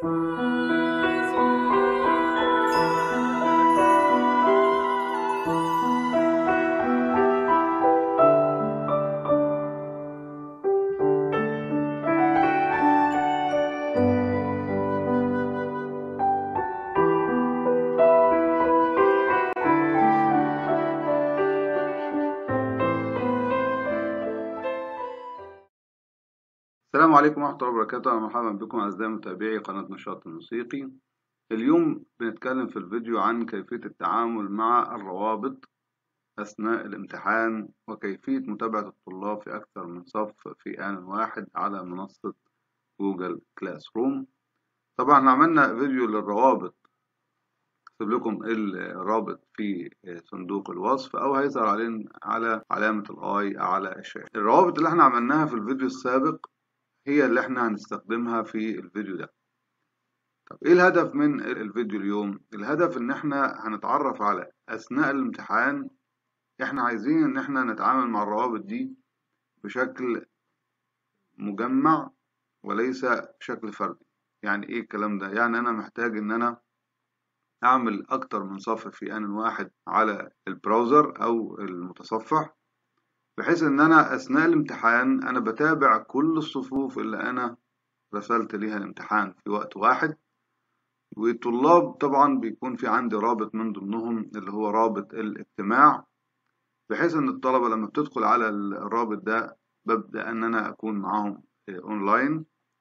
السلام عليكم ورحمة الله وبركاته أهلا ومرحبا بكم أعزائي متابعي قناة نشاط الموسيقي اليوم بنتكلم في الفيديو عن كيفية التعامل مع الروابط أثناء الامتحان وكيفية متابعة الطلاب في أكثر من صف في آن واحد على منصة جوجل كلاس روم طبعا احنا عملنا فيديو للروابط هسيب لكم الرابط في صندوق الوصف أو هيظهر علينا على علامة الآي على الشاشة الروابط اللي احنا عملناها في الفيديو السابق هي اللي احنا هنستخدمها في الفيديو ده طب ايه الهدف من الفيديو اليوم الهدف ان احنا هنتعرف على اثناء الامتحان احنا عايزين ان احنا نتعامل مع الروابط دي بشكل مجمع وليس بشكل فردي يعني ايه الكلام ده يعني انا محتاج ان انا اعمل اكتر من صف في ان واحد على البراوزر او المتصفح بحيث ان انا اثناء الامتحان انا بتابع كل الصفوف اللي انا رسلت ليها الامتحان في وقت واحد والطلاب طبعا بيكون في عندي رابط من ضمنهم اللي هو رابط الاجتماع بحيث ان الطلبة لما بتدخل على الرابط ده ببدأ ان انا اكون معاهم اونلاين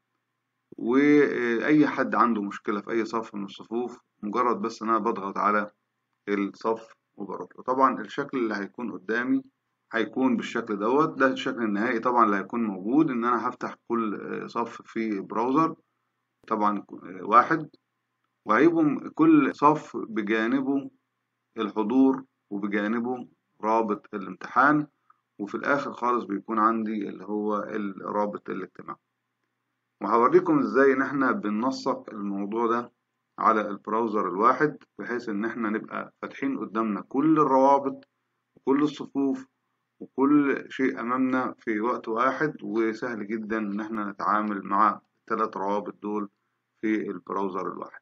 واي حد عنده مشكلة في اي صف من الصفوف مجرد بس ان انا بضغط على الصف وبروح له طبعا الشكل اللي هيكون قدامي هيكون بالشكل دوت ده الشكل النهائي طبعا اللي هيكون موجود ان انا هفتح كل صف في براوزر طبعا واحد وهيبقوا كل صف بجانبه الحضور وبجانبه رابط الامتحان وفي الاخر خالص بيكون عندي اللي هو رابط الاجتماع وهوريكم ازاي ان احنا بننسق الموضوع ده على البراوزر الواحد بحيث ان احنا نبقى فاتحين قدامنا كل الروابط وكل الصفوف وكل شيء أمامنا في وقت واحد وسهل جدا إن احنا نتعامل مع الثلاث روابط دول في البراوزر الواحد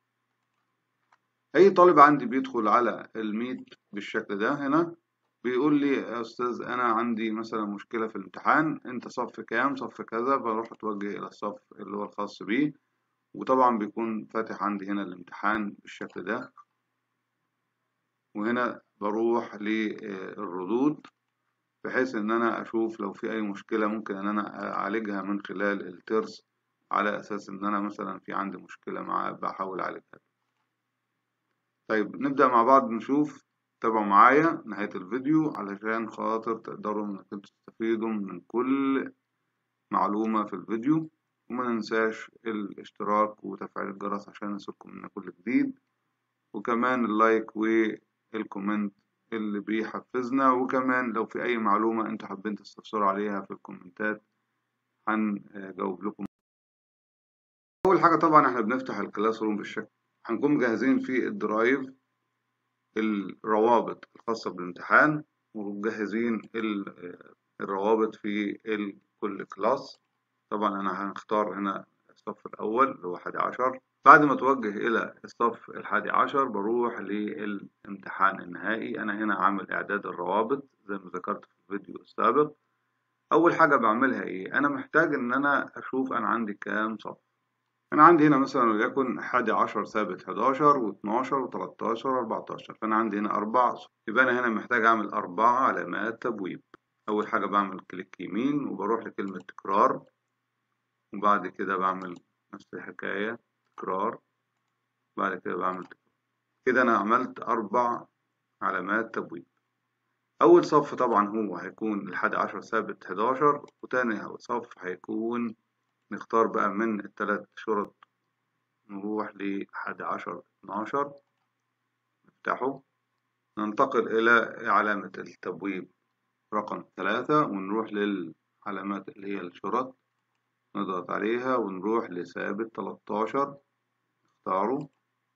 أي طالب عندي بيدخل على الميت بالشكل ده هنا بيقول لي يا أستاذ أنا عندي مثلا مشكلة في الامتحان أنت صف كام صف كذا بروح أتوجه إلى الصف اللي هو الخاص بيه وطبعا بيكون فاتح عندي هنا الامتحان بالشكل ده وهنا بروح للردود بحيث ان انا اشوف لو في اي مشكلة ممكن ان انا اعالجها من خلال الترس على اساس ان انا مثلا في عندي مشكلة مع بحاول اعالجها طيب نبدأ مع بعض نشوف تابعوا معايا نهاية الفيديو علشان خاطر تقدروا انكم تستفيدوا من كل معلومة في الفيديو وما ننساش الاشتراك وتفعيل الجرس عشان يصلكم من كل جديد وكمان اللايك والكومنت اللي بيحفزنا وكمان لو في أي معلومة أنتوا حابين تستفسروا عليها في الكومنتات هنجاوب لكم أول حاجة طبعا احنا بنفتح الكلاس روم بالشكل هنكون مجهزين في الدرايف الروابط الخاصة بالامتحان ومجهزين الروابط في كل كلاس طبعا أنا هنختار هنا الصف الأول اللي هو 11 بعد ما اتوجه الى الصف الحادي عشر بروح للامتحان النهائي انا هنا عامل اعداد الروابط زي ما ذكرت في الفيديو السابق اول حاجة بعملها ايه انا محتاج ان انا اشوف انا عندي كام صف انا عندي هنا مثلا وليكن حادي عشر ثابت 11 و12 و13 و14 فانا عندي هنا اربع صف يبقى انا هنا محتاج اعمل اربع علامات تبويب اول حاجة بعمل كليك يمين وبروح لكلمة تكرار وبعد كده بعمل نفس الحكاية تكرار بعد كده بعمل تكرار كده أنا عملت أربع علامات تبويب أول صف طبعا هو هيكون الحادي عشر ثابت حداشر وتاني صف هيكون نختار بقى من التلات شرط نروح لحادي عشر اتناشر نفتحه ننتقل إلى علامة التبويب رقم ثلاثة ونروح للعلامات اللي هي الشرط نضغط عليها ونروح لثابت تلاتاشر نختاره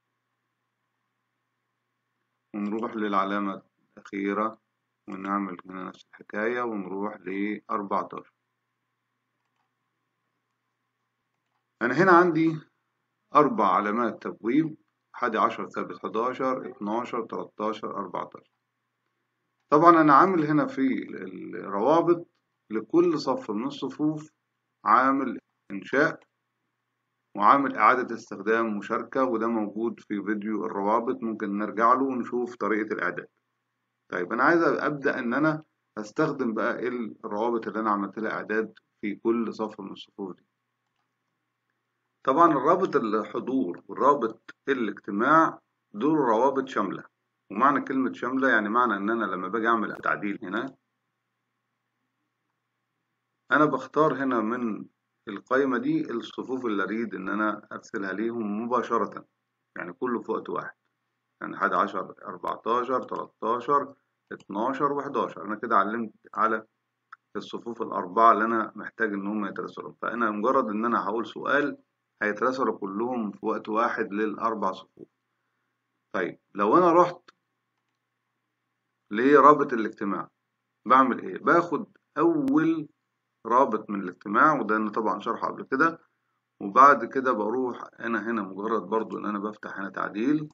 ونروح للعلامة الأخيرة ونعمل هنا نفس الحكاية ونروح لأربعتاشر أنا هنا عندي أربع علامات تبويب حادي عشر ثابت حداشر اتناشر تلاتاشر أربعتاشر طبعا أنا عامل هنا في الروابط لكل صف من الصفوف عامل إنشاء وعامل إعادة استخدام مشاركة وده موجود في فيديو الروابط ممكن نرجع له ونشوف طريقة الإعداد طيب أنا عايز أبدأ إن أنا أستخدم بقى الروابط اللي أنا عملت لها إعداد في كل صف من الصفوف دي طبعا الرابط الحضور والرابط الاجتماع دول روابط شاملة ومعنى كلمة شاملة يعني معنى إن أنا لما باجي أعمل تعديل هنا أنا بختار هنا من القائمة دي الصفوف اللي أريد إن أنا أرسلها ليهم مباشرة يعني كله في وقت واحد يعني حد عشر أربعتاشر تلاتاشر اتناشر وحداشر أنا كده علمت على الصفوف الأربعة اللي أنا محتاج إن هم يترسلوا فأنا مجرد إن أنا هقول سؤال هيترسلوا كلهم في وقت واحد للأربع صفوف طيب لو أنا رحت لرابط الاجتماع بعمل إيه؟ باخد أول رابط من الاجتماع وده أنا طبعا شرحه قبل كده وبعد كده بروح أنا هنا مجرد برضو إن أنا بفتح هنا تعديل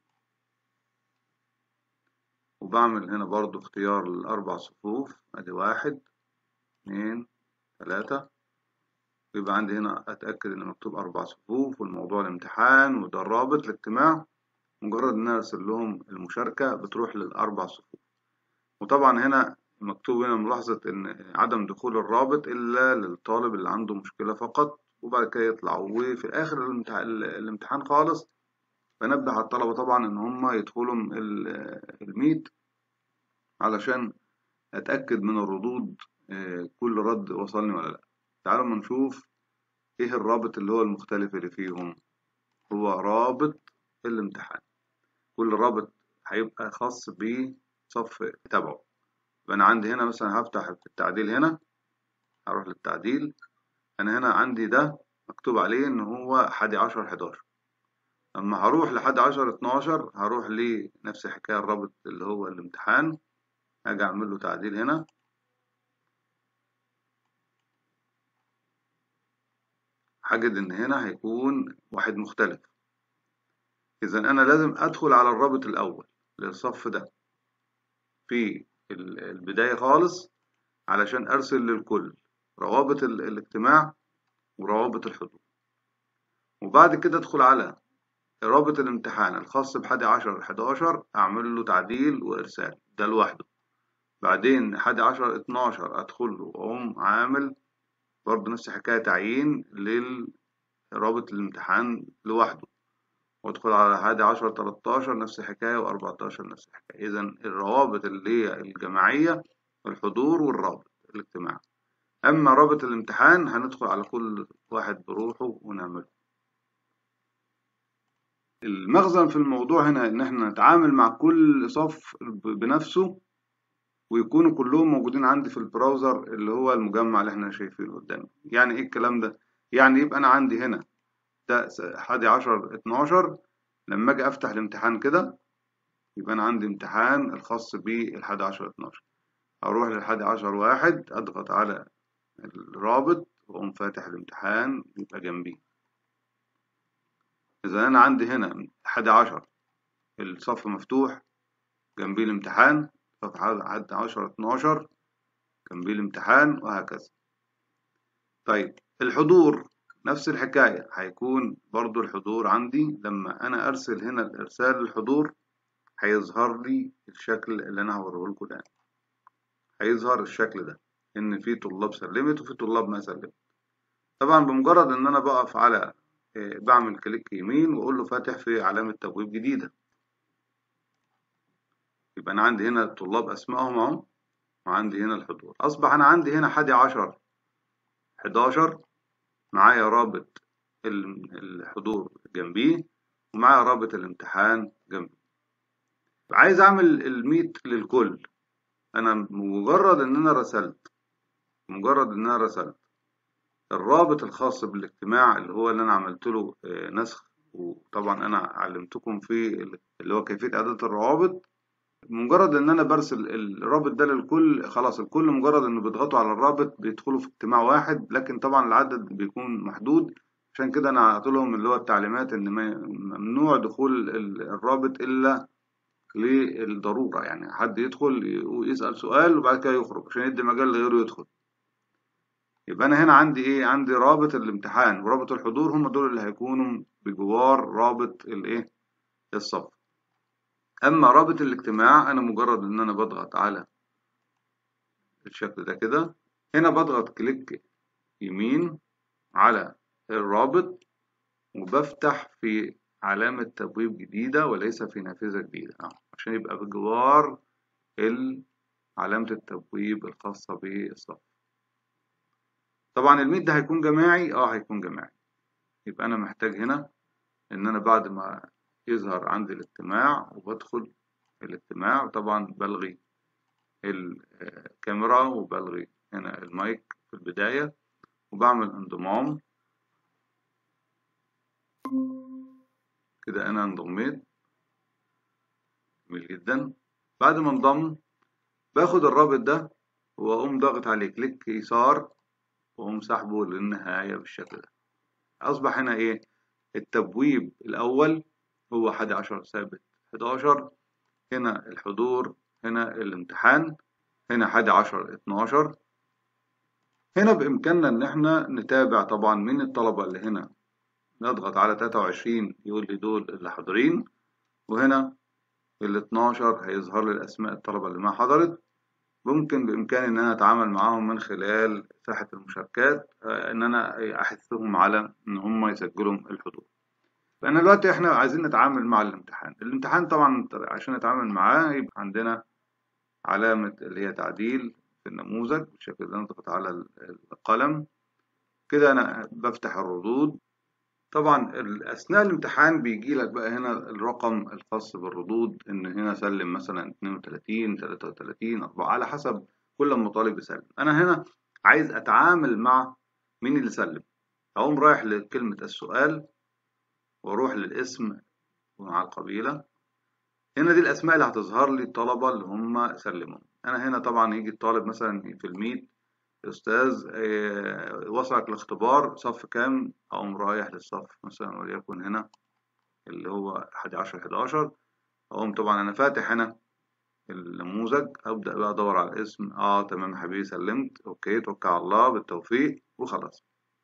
وبعمل هنا برضو اختيار للأربع صفوف أدي واحد اتنين تلاتة يبقى عندي هنا أتأكد إن مكتوب أربع صفوف والموضوع الامتحان وده الرابط الاجتماع مجرد إن أنا أرسل لهم المشاركة بتروح للأربع صفوف وطبعا هنا مكتوب هنا ملاحظة إن عدم دخول الرابط إلا للطالب اللي عنده مشكلة فقط وبعد كده يطلع وفي آخر الامتحان خالص بنبه على الطلبة طبعا إن هم يدخلوا الميت علشان أتأكد من الردود كل رد وصلني ولا لأ تعالوا ما نشوف إيه الرابط اللي هو المختلف اللي فيهم هو رابط الامتحان كل رابط هيبقى خاص بصف تبعه فأنا عندي هنا مثلا هفتح التعديل هنا هروح للتعديل أنا هنا عندي ده مكتوب عليه إن هو حادي عشر حداشر لما هروح لحد عشر اتناشر هروح لنفس الحكاية الرابط اللي هو الامتحان هاجي أعمل له تعديل هنا هجد إن هنا هيكون واحد مختلف إذا أنا لازم أدخل على الرابط الأول للصف ده في البداية خالص علشان أرسل للكل روابط الاجتماع وروابط الحضور وبعد كده أدخل على رابط الامتحان الخاص بحادي عشر حداشر أعمل له تعديل وإرسال ده لوحده بعدين حادي عشر اتناشر أدخل له وأقوم عامل برضه نفس الحكاية تعيين لرابط الامتحان لوحده وادخل على حادي عشر تلاتاشر نفس الحكاية وأربعتاشر نفس الحكاية إذا الروابط اللي هي الجماعية الحضور والرابط الاجتماعي أما رابط الامتحان هندخل على كل واحد بروحه ونعمله المغزى في الموضوع هنا إن احنا نتعامل مع كل صف بنفسه ويكونوا كلهم موجودين عندي في البراوزر اللي هو المجمع اللي احنا شايفينه قدامنا يعني ايه الكلام ده يعني يبقى انا عندي هنا ده حادي عشر اتناشر لما اجي افتح الامتحان كده يبقى انا عندي امتحان الخاص بالحادي عشر اتناشر اروح للحادي عشر واحد اضغط على الرابط واقوم فاتح الامتحان يبقى جنبي اذا انا عندي هنا حادي عشر الصف مفتوح جنبي الامتحان صفحة حد عشرة اتناشر جنبي الامتحان وهكذا طيب الحضور نفس الحكاية هيكون برضو الحضور عندي لما أنا أرسل هنا الإرسال للحضور هيظهر لي الشكل اللي أنا هوريه لكم الآن هيظهر الشكل ده إن في طلاب سلمت وفي طلاب ما سلمت طبعا بمجرد إن أنا بقف على بعمل كليك يمين وأقول له فاتح في علامة تبويب جديدة يبقى أنا عندي هنا الطلاب أسمائهم أهو وعندي هنا الحضور أصبح أنا عندي هنا حادي عشر حداشر معايا رابط الحضور جنبيه ومعايا رابط الامتحان جنبي عايز أعمل الميت للكل أنا مجرد إن أنا رسلت مجرد إن أنا رسلت الرابط الخاص بالاجتماع اللي هو اللي أنا عملت له نسخ وطبعا أنا علمتكم في اللي هو كيفية إعادة الروابط مجرد ان انا برسل الرابط ده للكل خلاص الكل مجرد انه بيضغطوا على الرابط بيدخلوا في اجتماع واحد لكن طبعا العدد بيكون محدود عشان كده انا اعطي لهم اللي هو التعليمات ان ممنوع دخول الرابط الا للضرورة يعني حد يدخل ويسأل سؤال وبعد كده يخرج عشان يدي مجال لغيره يدخل يبقى انا هنا عندي ايه عندي رابط الامتحان ورابط الحضور هم دول اللي هيكونوا بجوار رابط الايه الصف اما رابط الاجتماع انا مجرد ان انا بضغط على الشكل ده كده هنا بضغط كليك يمين على الرابط وبفتح في علامة تبويب جديدة وليس في نافذة جديدة عشان يبقى بجوار علامة التبويب الخاصة بالصف طبعا الميت ده هيكون جماعي اه هيكون جماعي يبقى انا محتاج هنا ان انا بعد ما يظهر عندي الاجتماع وبدخل الاجتماع طبعا بلغي الكاميرا وبلغي هنا المايك في البداية وبعمل انضمام كده انا انضميت جميل جدا بعد ما انضم باخد الرابط ده واقوم ضاغط عليه كليك يسار واقوم سحبه للنهاية بالشكل ده اصبح هنا ايه التبويب الاول هو 11 ثابت 11 هنا الحضور هنا الامتحان هنا 11 12 هنا بإمكاننا إن إحنا نتابع طبعا من الطلبة اللي هنا نضغط على 23 يقول لي دول اللي حاضرين وهنا ال 12 هيظهر لي الأسماء الطلبة اللي ما حضرت ممكن بإمكاني إن أنا أتعامل معاهم من خلال ساحة المشاركات إن أنا أحثهم على إن هم يسجلوا الحضور. فأنا دلوقتي إحنا عايزين نتعامل مع الامتحان، الامتحان طبعا عشان نتعامل معاه يبقى عندنا علامة اللي هي تعديل في النموذج بالشكل ده نضغط على القلم كده أنا بفتح الردود طبعا أثناء الامتحان بيجي لك بقى هنا الرقم الخاص بالردود إن هنا سلم مثلا 32 33 4 على حسب كل ما طالب يسلم أنا هنا عايز أتعامل مع مين اللي سلم أقوم رايح لكلمة السؤال وأروح للاسم ومع القبيلة هنا دي الأسماء اللي هتظهر لي الطلبة اللي هم سلموا أنا هنا طبعا يجي الطالب مثلا في الميت أستاذ وصلك الاختبار صف كام أقوم رايح للصف مثلا وليكن هنا اللي هو 11 11 أقوم طبعا أنا فاتح هنا النموذج أبدأ بقى أدور على الاسم آه تمام يا حبيبي سلمت أوكي توكل على الله بالتوفيق وخلاص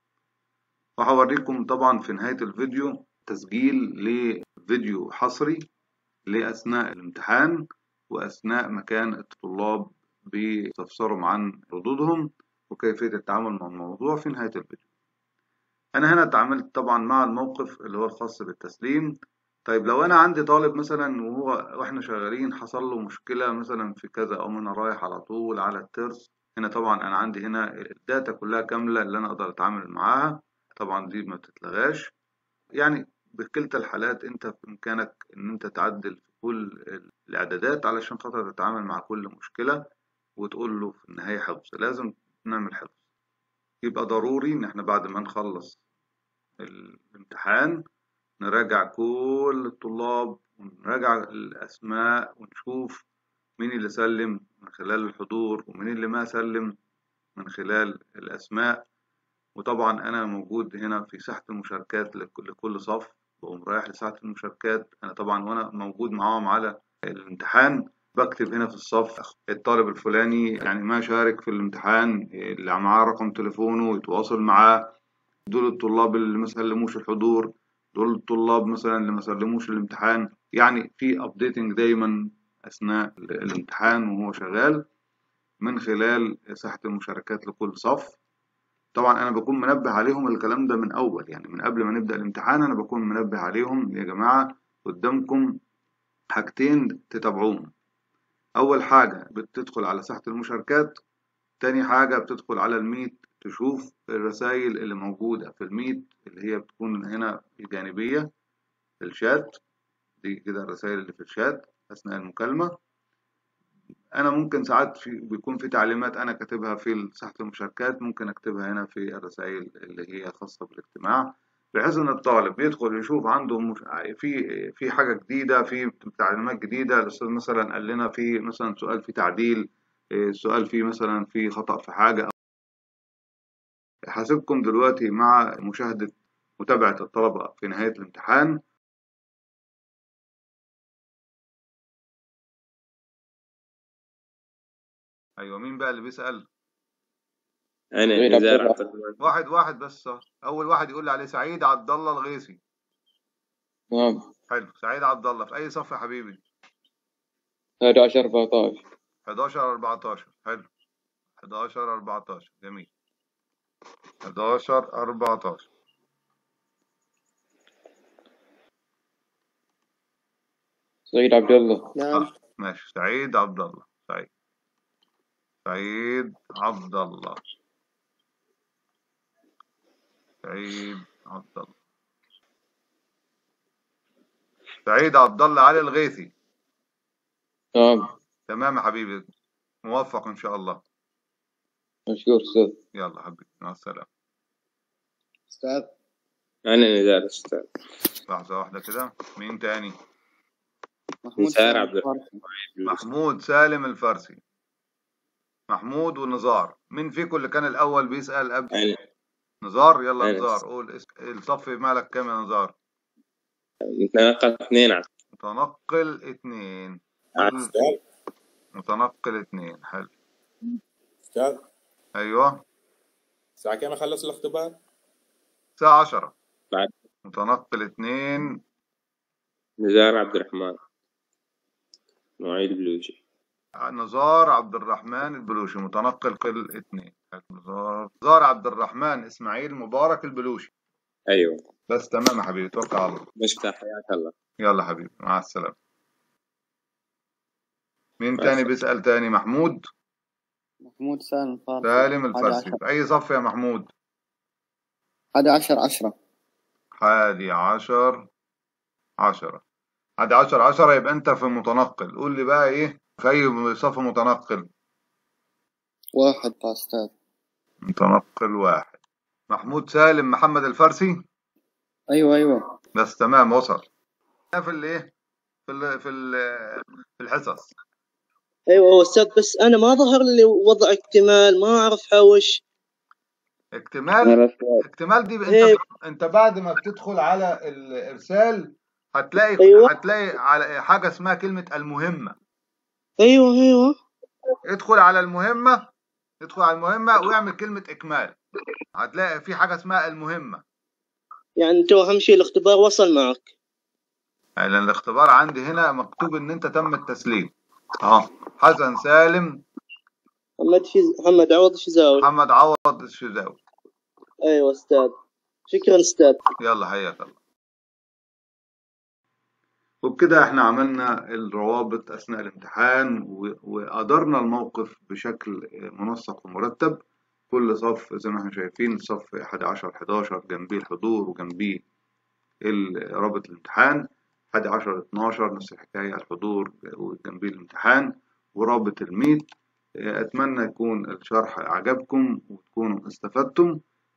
وهوريكم طبعا في نهاية الفيديو تسجيل لفيديو حصري لأثناء الامتحان وأثناء مكان الطلاب بيستفسروا عن ردودهم وكيفية التعامل مع الموضوع في نهاية الفيديو أنا هنا اتعاملت طبعا مع الموقف اللي هو الخاص بالتسليم طيب لو أنا عندي طالب مثلا وهو وإحنا شغالين حصل له مشكلة مثلا في كذا أو أنا رايح على طول على الترس هنا طبعا أنا عندي هنا الداتا كلها كاملة اللي أنا أقدر أتعامل معاها طبعا دي ما بتتلغاش يعني بكلتا الحالات انت في امكانك ان انت تعدل في كل الاعدادات علشان خاطر تتعامل مع كل مشكلة وتقول له في النهاية حفظ لازم نعمل حفظ يبقى ضروري ان احنا بعد ما نخلص الامتحان نراجع كل الطلاب ونراجع الاسماء ونشوف مين اللي سلم من خلال الحضور ومين اللي ما سلم من خلال الاسماء وطبعا انا موجود هنا في ساحة المشاركات لكل صف بقوم رايح لساحة المشاركات انا طبعا وانا موجود معاهم على الامتحان بكتب هنا في الصف الطالب الفلاني يعني ما شارك في الامتحان اللي معاه رقم تليفونه يتواصل معاه دول الطلاب اللي ما سلموش الحضور دول الطلاب مثلا اللي ما سلموش الامتحان يعني في ابديتنج دايما اثناء الامتحان وهو شغال من خلال ساحة المشاركات لكل صف طبعا انا بكون منبه عليهم الكلام ده من اول يعني من قبل ما نبدا الامتحان انا بكون منبه عليهم يا جماعه قدامكم حاجتين تتابعوهم اول حاجه بتدخل على ساحه المشاركات تاني حاجه بتدخل على الميت تشوف الرسائل اللي موجوده في الميت اللي هي بتكون هنا جانبيه في الشات دي كده الرسائل اللي في الشات اثناء المكالمه انا ممكن ساعات في بيكون في تعليمات انا كاتبها في ساحه المشاركات ممكن اكتبها هنا في الرسائل اللي هي خاصه بالاجتماع بحيث ان الطالب يدخل يشوف عنده مش... في في حاجه جديده في تعليمات جديده الاستاذ مثلا قال لنا في مثلا سؤال في تعديل سؤال فيه مثلا في خطا في حاجه هسيبكم دلوقتي مع مشاهده متابعة الطلبة في نهاية الامتحان أيوة مين بقى اللي بيسأل؟ أنا غير عبد نزار الله. عبد الرحمن واحد واحد بس أول واحد يقول لي عليه سعيد عبد الله الغيثي نعم حلو سعيد عبد الله في أي صف يا حبيبي؟ 11 14 11 14 حلو 11 14 جميل 11 14 سعيد عبد الله نعم ماشي سعيد عبد الله سعيد سعيد عبد الله سعيد عبد الله سعيد عبد الله علي الغيثي نعم تمام يا حبيبي موفق ان شاء الله مشكور أستاذ يلا حبيبي مع السلامة أستاذ أنا نزار أستاذ لحظة واحدة كده مين تاني محمود نزار سالم عبد الفارسي. محمود سالم الفارسي محمود ونزار مين فيكم اللي كان الأول بيسأل قبل أنا نزار يلا أنا. نزار قول اس- الصف مالك كام يا نزار نتنقل اثنين عشر متنقل اتنين أستاذ متنقل اتنين حلو أستاذ أيوه الساعة كام أخلص الاختبار؟ الساعة عشرة بعد متنقل اتنين نزار عبد الرحمن معيد بلوجي نزار عبد الرحمن البلوشي متنقل قل اتنين حلو. نزار نزار عبد الرحمن إسماعيل مبارك البلوشي أيوه بس تمام يا حبيبي توكل على الله مشتاق حياك الله يلا حبيبي مع السلامة مين مع تاني السلامة. بيسأل تاني محمود محمود سالم الفارسي سالم حادي الفارسي عشر في أي صف يا محمود حادي عشر عشرة حادي عشر عشرة حادي عشر عشرة يبقى أنت في متنقل قول لي بقى إيه في أي صف متنقل واحد يا أستاذ متنقل واحد محمود سالم محمد الفارسي أيوة أيوة بس تمام وصل في الايه في ال في ال في الحصص ايوه هو استاذ بس انا ما ظهر لي وضع اكتمال ما اعرف حوش اكتمال اكتمال دي إيه. انت انت بعد ما بتدخل على الارسال هتلاقي أيوة. هتلاقي على حاجه اسمها كلمه المهمه ايوه ايوه ادخل على المهمه ادخل على المهمه واعمل كلمه اكمال هتلاقي في حاجه اسمها المهمه يعني انت اهم شيء الاختبار وصل معك يعني لان الاختبار عندي هنا مكتوب ان انت تم التسليم اه حسن سالم محمد شز... محمد عوض شزاوي محمد عوض الشذاوي ايوه استاذ شكرا استاذ يلا حياك الله وبكده احنا عملنا الروابط اثناء الامتحان و- وادرنا الموقف بشكل منسق ومرتب كل صف زي ما احنا شايفين صف 11 11 جنبيه الحضور وجنبيه ال- رابط الامتحان 11 12 نفس الحكاية الحضور وجنبيه الامتحان ورابط الميت اتمنى يكون الشرح عجبكم وتكونوا استفدتم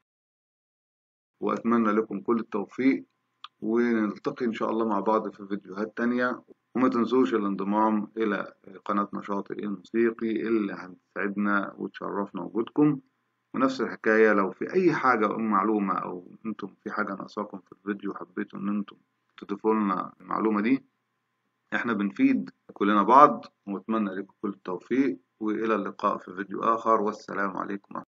واتمنى لكم كل التوفيق ونلتقي إن شاء الله مع بعض في فيديوهات تانية وما تنسوش الانضمام إلى قناة نشاطي الموسيقي اللي هتسعدنا وتشرفنا وجودكم ونفس الحكاية لو في أي حاجة أو معلومة أو أنتم في حاجة ناقصاكم في الفيديو حبيتوا إن أنتم تضيفوا لنا المعلومة دي إحنا بنفيد كلنا بعض وأتمنى لكم كل التوفيق وإلى اللقاء في فيديو آخر والسلام عليكم